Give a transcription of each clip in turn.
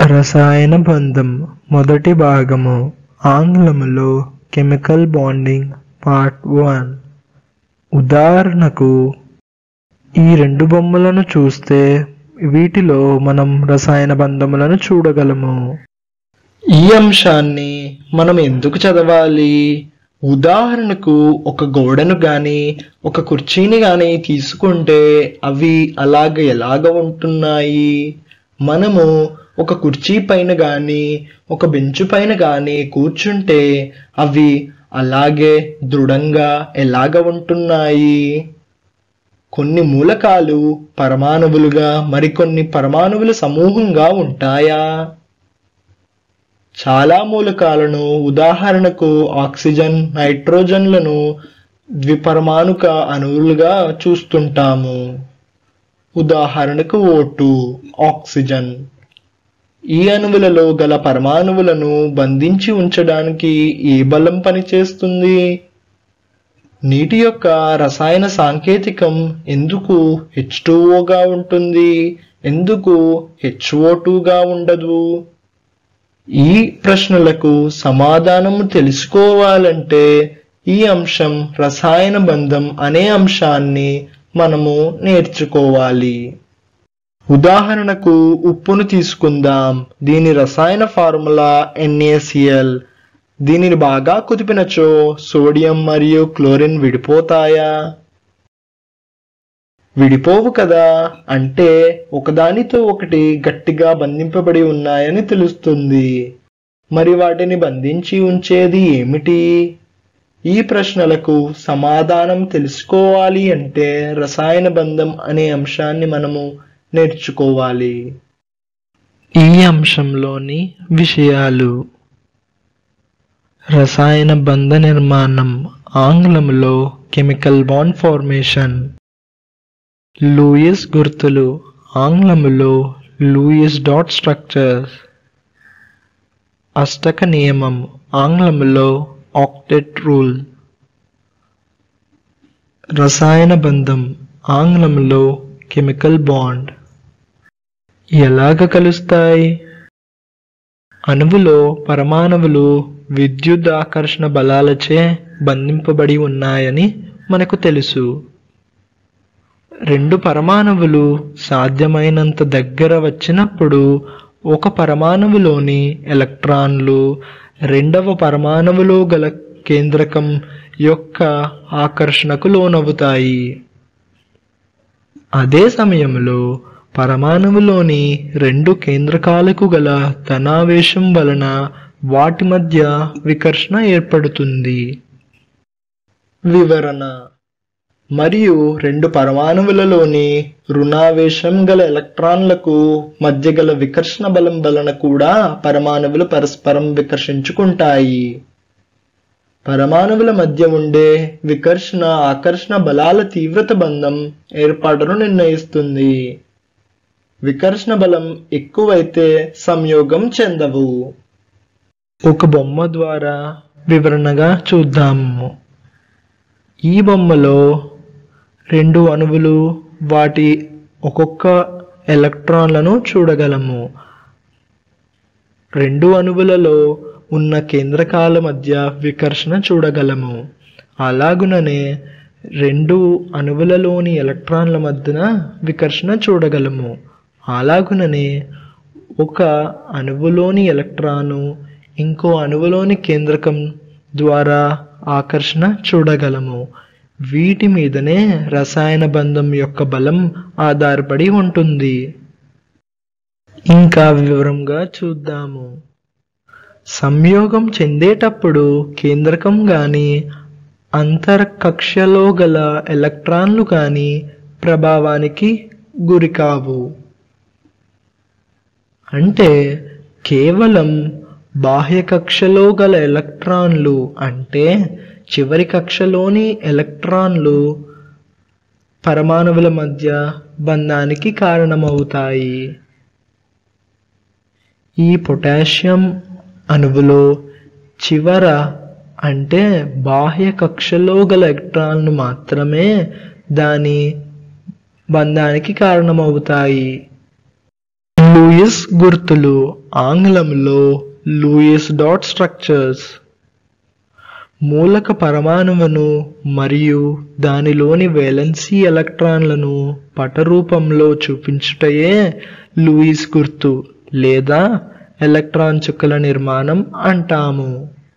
రసాయన బంధం మొదటి భాగము ఆంగ్లములో కెమికల్ బాండింగ్ పార్ట్ వన్ ఉదాహరణకు ఈ రెండు బొమ్మలను చూస్తే వీటిలో మనం రసాయన బంధములను చూడగలము ఈ అంశాన్ని మనం ఎందుకు చదవాలి ఉదాహరణకు ఒక గోడను గాని ఒక కుర్చీని గాని తీసుకుంటే అవి అలాగ ఎలాగ ఉంటున్నాయి మనము ఒక కుర్చీ పైన గాని ఒక బెంచు పైన గాని కూర్చుంటే అవి అలాగే దృఢంగా ఎలాగ ఉంటున్నాయి కొన్ని మూలకాలు పరమాణువులుగా మరికొన్ని పరమాణువుల సమూహంగా ఉంటాయా చాలా మూలకాలను ఉదాహరణకు ఆక్సిజన్ నైట్రోజన్లను ద్విపరమాణుక అణువులుగా చూస్తుంటాము ఉదాహరణకు ఓటు ఆక్సిజన్ ఈ అణువులలో గల పరమాణువులను బంధించి ఉంచడానికి ఏ బలం పనిచేస్తుంది నీటి యొక్క రసాయన సాంకేతికం ఎందుకు హెచ్ గా ఉంటుంది ఎందుకు హెచ్ఓ గా ఉండదు ఈ ప్రశ్నలకు సమాధానము తెలుసుకోవాలంటే ఈ అంశం రసాయన బంధం అనే అంశాన్ని మనము నేర్చుకోవాలి ఉదాహరణకు ఉప్పును తీసుకుందాం దీని రసాయన ఫార్ములా NaCl దీనిని బాగా కుదిపినచో సోడియం మరియు క్లోరిన్ విడిపోతాయా విడిపోవు కదా అంటే ఒకదానితో ఒకటి గట్టిగా బంధింపబడి ఉన్నాయని తెలుస్తుంది మరి వాటిని బంధించి ఉంచేది ఏమిటి ఈ ప్రశ్నలకు సమాధానం తెలుసుకోవాలి అంటే రసాయన బంధం అనే అంశాన్ని మనము నేర్చుకోవాలి ఈ అంశంలోని విషయాలు రసాయన బంధ నిర్మాణం ఆంగ్లంలో కెమికల్ బాండ్ ఫార్మేషన్ లూయిస్ గుర్తులు ఆంగ్లములో లూయిస్ డాట్ స్ట్రక్చర్స్ అష్టక నియమం ఆంగ్లములో ఆక్టెట్ రూల్ రసాయన బంధం ఆంగ్లంలో కెమికల్ బాండ్ ఎలాగ కలుస్తాయి అణువులో పరమాణువులు విద్యుత్ ఆకర్షణ బలాలచే బంధింపబడి ఉన్నాయని మనకు తెలుసు రెండు పరమాణువులు సాధ్యమైనంత దగ్గర వచ్చినప్పుడు ఒక పరమాణువులోని ఎలక్ట్రాన్లు రెండవ పరమాణువులో గల కేంద్రకం యొక్క ఆకర్షణకు లోనవుతాయి అదే సమయంలో పరమాణువులోని రెండు కేంద్రకాలకు గల ధనావేశం వలన వాటి మధ్య వికర్షణ ఏర్పడుతుంది వివరణ మరియు రెండు పరమాణువులలోని రుణావేశం గల ఎలక్ట్రాన్లకు మధ్య గల వికర్షణ బలం వలన కూడా పరమాణువులు పరస్పరం వికర్షించుకుంటాయి పరమాణువుల మధ్య ఉండే వికర్షణ ఆకర్షణ బలాల తీవ్రత బంధం ఏర్పాటును నిర్ణయిస్తుంది వికర్షణ బలం ఎక్కువైతే సంయోగం చెందవు ఒక బొమ్మ ద్వారా వివరణగా చూద్దాము ఈ బొమ్మలో రెండు అణువులు వాటి ఒక్కొక్క ఎలక్ట్రాన్లను చూడగలము రెండు అణువులలో ఉన్న కేంద్రకాల మధ్య వికర్షణ చూడగలము అలాగుననే రెండు అణువులలోని ఎలక్ట్రాన్ల మధ్యన వికర్షణ చూడగలము అలాగుననే ఒక అణువులోని ఎలక్ట్రాను ఇంకో అణువులోని కేంద్రకం ద్వారా ఆకర్షణ చూడగలము వీటి మీదనే రసాయన బంధం యొక్క బలం ఆధారపడి ఉంటుంది ఇంకా వివరంగా చూద్దాము సంయోగం చెందేటప్పుడు కేంద్రకం గాని అంతర్కక్షలో గల ఎలక్ట్రాన్లు కానీ ప్రభావానికి గురికావు అంటే కేవలం బాహ్య కక్షలో గల ఎలక్ట్రాన్లు అంటే చివరి కక్షలోని ఎలక్ట్రాన్లు పరమాణువుల మధ్య బంధానికి కారణమవుతాయి ఈ పొటాషియం అణువులో చివర అంటే బాహ్య కక్షలో గల ఎలక్ట్రాన్లు మాత్రమే దాని బంధానికి కారణమవుతాయి లూయిస్ గుర్తులు ఆంగ్లంలో లూయిస్ డాట్ స్ట్రక్చర్స్ మూలక పరమాణువును మరియు దానిలోని వేలెన్సీ ఎలక్ట్రాన్లను పటరూపంలో చూపించుటయే లూయిస్ గుర్తు లేదా ఎలక్ట్రాన్ చుక్కల నిర్మాణం అంటాము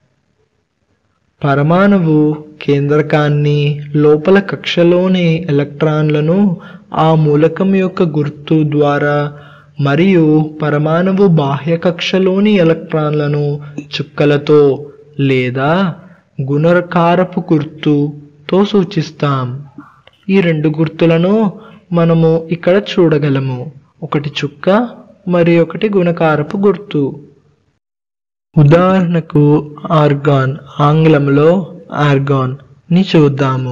పరమాణువు కేంద్రకాన్ని లోపల కక్షలోని ఎలక్ట్రాన్లను ఆ మూలకం యొక్క గుర్తు ద్వారా మరియు పరమాణువు బాహ్య కక్షలోని ఎలక్ట్రాన్లను చుక్కలతో లేదా గుణకారపు గుర్తుతో సూచిస్తాం ఈ రెండు గుర్తులను మనము ఇక్కడ చూడగలము ఒకటి చుక్క మరి ఒకటి గుణకారపు గుర్తు ఉదాహరణకు ఆర్గాన్ ఆంగ్లంలో ఆర్గాన్ ని చూద్దాము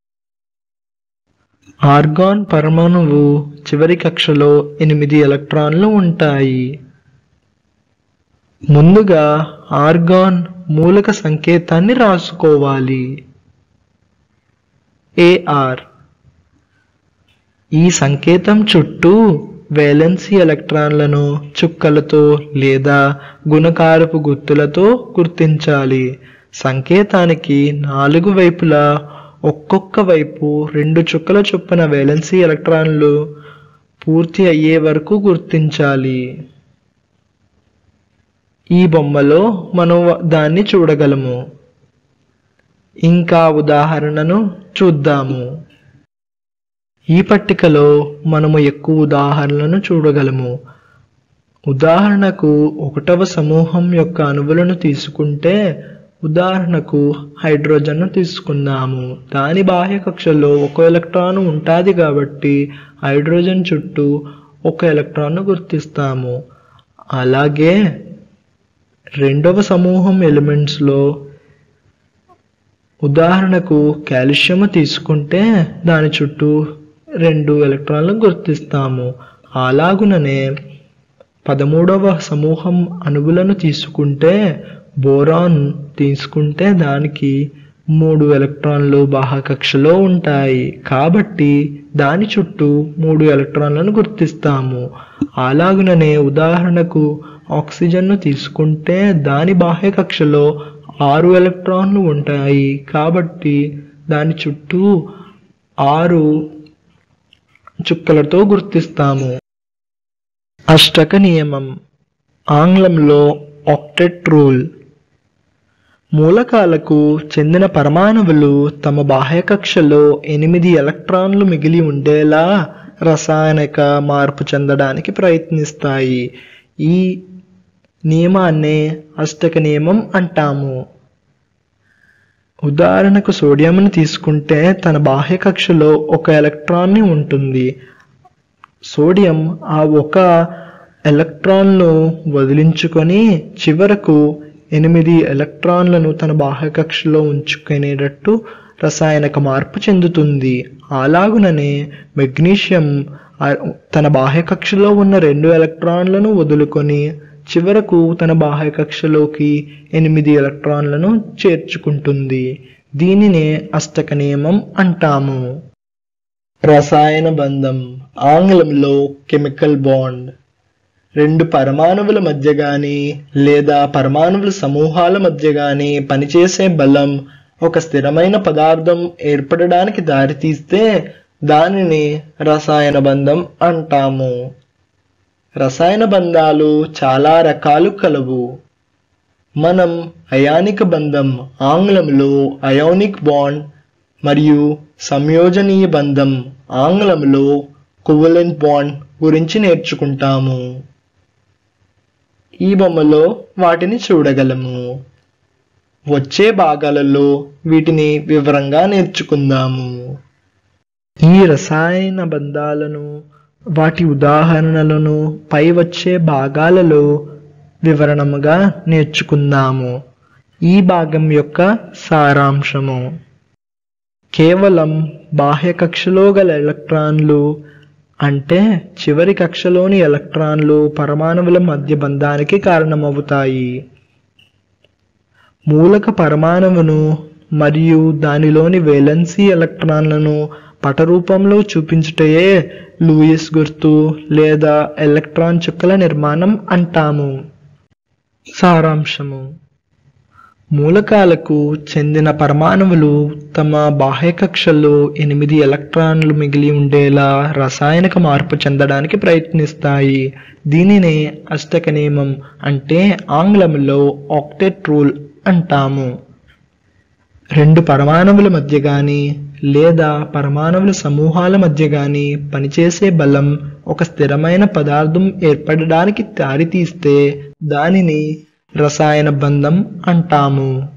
ఆర్గాన్ పరమాణువు చివరి కక్షలో ఎనిమిది ఎలక్ట్రాన్లు ఉంటాయి ముందుగా ఆర్గాన్ మూలక సంకేతాన్ని రాసుకోవాలి ఏఆర్ ఈ సంకేతం చుట్టూ వేలెన్సీ ఎలక్ట్రాన్లను చుక్కలతో లేదా గుణకారపు గుర్తులతో గుర్తించాలి సంకేతానికి నాలుగు వైపులా ఒక్కొక్క వైపు రెండు చుక్కల చొప్పున వేలెన్సీ ఎలక్ట్రాన్లు పూర్తి అయ్యే వరకు గుర్తించాలి ఈ బొమ్మలో మనం దాన్ని చూడగలము ఇంకా ఉదాహరణను చూద్దాము ఈ పట్టికలో మనము ఎక్కువ ఉదాహరణలను చూడగలము ఉదాహరణకు ఒకటవ సమూహం యొక్క అణువులను తీసుకుంటే ఉదాహరణకు హైడ్రోజన్ను తీసుకుందాము దాని బాహ్య కక్షలో ఒక ఎలక్ట్రాన్ ఉంటుంది కాబట్టి హైడ్రోజన్ చుట్టూ ఒక ఎలక్ట్రాన్ను గుర్తిస్తాము అలాగే రెండవ సమూహం ఎలిమెంట్స్లో ఉదాహరణకు కాల్షియం తీసుకుంటే దాని చుట్టూ రెండు ఎలక్ట్రాన్లను గుర్తిస్తాము అలాగుననే పదమూడవ సమూహం అణువులను తీసుకుంటే బోరాన్ తీసుకుంటే దానికి మూడు ఎలక్ట్రాన్లు బాహకక్షలో ఉంటాయి కాబట్టి దాని చుట్టూ మూడు ఎలక్ట్రాన్లను గుర్తిస్తాము అలాగుననే ఉదాహరణకు ఆక్సిజన్ను తీసుకుంటే దాని బాహ్య కక్షలో ఆరు ఎలక్ట్రాన్లు ఉంటాయి కాబట్టి దాని చుట్టూ ఆరు చుక్కలతో గుర్తిస్తాము అష్టక నియమం ఆంగ్లంలో ఆక్టెట్ రూల్ మూలకాలకు చెందిన పరమాణువులు తమ బాహ్య కక్షలో ఎనిమిది ఎలక్ట్రాన్లు మిగిలి ఉండేలా రసాయనిక మార్పు చెందడానికి ప్రయత్నిస్తాయి ఈ నియమాన్నే అష్టక నియమం అంటాము ఉదాహరణకు సోడియంను తీసుకుంటే తన బాహ్య కక్షలో ఒక ఎలక్ట్రాన్ని ఉంటుంది సోడియం ఆ ఒక ఎలక్ట్రాన్ను వదిలించుకొని చివరకు ఎనిమిది ఎలక్ట్రాన్లను తన బాహ్య కక్షలో ఉంచుకునేటట్టు రసాయనిక మార్పు చెందుతుంది అలాగుననే మెగ్నీషియం ఆ- తన బాహ్య కక్షలో ఉన్న రెండు ఎలక్ట్రాన్లను వదులుకొని చివరకు తన బాహ్య కక్షలోకి ఎనిమిది ఎలక్ట్రాన్లను చేర్చుకుంటుంది దీనినే అష్టక నియమం అంటాము రసాయన బంధం ఆంగ్లంలో కెమికల్ బాండ్ రెండు పరమాణువుల మధ్య గాని లేదా పరమాణువుల సమూహాల మధ్య గాని పనిచేసే బలం ఒక స్థిరమైన పదార్థం ఏర్పడడానికి దారితీస్తే దానిని రసాయన బంధం అంటాము రసాయన బంధాలు చాలా రకాలు కలవు మనం అయానిక బంధం ఆంగ్లంలో అయోనిక్ బాండ్ మరియు సంయోజనీయ బంధం ఆంగ్లంలో కోవలెంట్ బాండ్ గురించి నేర్చుకుంటాము ఈ బొమ్మలో వాటిని చూడగలము వచ్చే భాగాలలో వీటిని వివరంగా నేర్చుకుందాము ఈ రసాయన బంధాలను వాటి ఉదాహరణలను పై వచ్చే భాగాలలో వివరణముగా నేర్చుకుందాము ఈ భాగం యొక్క సారాంశము కేవలం బాహ్య కక్షలో గల ఎలక్ట్రాన్లు అంటే చివరి కక్షలోని ఎలక్ట్రాన్లు పరమాణువుల మధ్య బంధానికి కారణమవుతాయి మూలక పరమాణువును మరియు దానిలోని వేలెన్సీ ఎలక్ట్రాన్లను పటరూపంలో చూపించుటయే లూయిస్ గుర్తు లేదా ఎలక్ట్రాన్ చుక్కల నిర్మాణం అంటాము సారాంశము మూలకాలకు చెందిన పరమాణువులు తమ బాహ్య కక్షల్లో ఎనిమిది ఎలక్ట్రాన్లు మిగిలి ఉండేలా రసాయనిక మార్పు చెందడానికి ప్రయత్నిస్తాయి దీనినే అష్టక నియమం అంటే ఆంగ్లంలో ఆక్టెట్ రూల్ అంటాము రెండు పరమాణువుల మధ్య గాని లేదా పరమాణువుల సమూహాల మధ్య గాని పనిచేసే బలం ఒక స్థిరమైన పదార్థం ఏర్పడడానికి దారితీస్తే దానిని రసాయన బంధం అంటాము